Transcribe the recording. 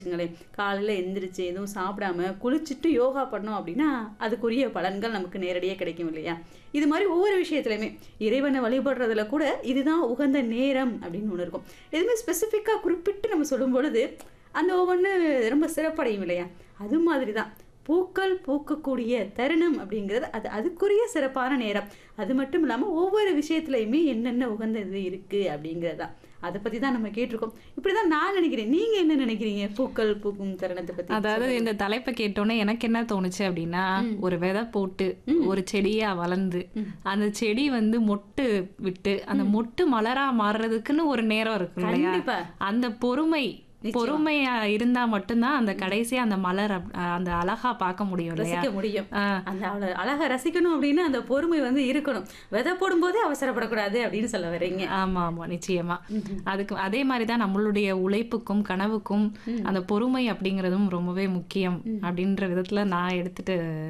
வச்சுக்கங்களேன் காலையில் எந்திரிச்சு எதுவும் சாப்பிடாம குளிச்சுட்டு யோகா பண்ணோம் அப்படின்னா அதுக்குரிய பலன்கள் நமக்கு நேரடியாக கிடைக்கும் இல்லையா இது மாதிரி ஒவ்வொரு விஷயத்துலையுமே இறைவனை வழிபடுறதுல கூட இதுதான் உகந்த நேரம் அப்படின்னு ஒன்று இருக்கும் எதுவுமே ஸ்பெசிஃபிக்காக குறிப்பிட்டு நம்ம சொல்லும் பொழுது அந்த ஒவ்வொன்று ரொம்ப சிறப்படையும் இல்லையா அது மாதிரி தான் பூக்கள் பூக்கக்கூடிய தருணம் அப்படிங்கிறது அது அதுக்குரிய சிறப்பான நேரம் அது மட்டும் இல்லாமல் ஒவ்வொரு விஷயத்துலையுமே என்னென்ன உகந்த இது இருக்குது அப்படிங்கிறது தான் அதை பற்றி தான் நம்ம கேட்டிருக்கோம் இப்படி தான் நான் நினைக்கிறேன் நீங்கள் என்ன நினைக்கிறீங்க பூக்கள் பூக்கும் தருணத்தை பற்றி அதாவது இந்த தலைப்பை கேட்டோன்னே எனக்கு என்ன தோணுச்சு அப்படின்னா ஒரு விதை போட்டு ஒரு செடியா வளர்ந்து அந்த செடி வந்து மொட்டு விட்டு அந்த மொட்டு மலரா மாறுறதுக்குன்னு ஒரு நேரம் இருக்கும் இல்லையா கண்டிப்பா அந்த பொறுமை பொறுமையா இருந்தா மட்டும்தான் அந்த கடைசியா அந்த மலர் அப்- அந்த அழகா பார்க்க முடியும் இல்லையா ரசிக்க முடியும் ஆ, அந்த அவளை அழகா ரசிக்கணும் அப்படின்னா அந்த பொறுமை வந்து இருக்கணும் விதை போடும்போதே அவசரப்படக்கூடாது அப்படின்னு சொல்ல வர்றீங்க ஆமா ஆமா நிச்சயமா அதுக்கு அதே மாதிரி தான் நம்மளுடைய உழைப்புக்கும் கனவுக்கும் அந்த பொறுமை அப்படிங்கிறதும் ரொம்பவே முக்கியம் அப்படின்ற விதத்துல நான் எடுத்துட்டு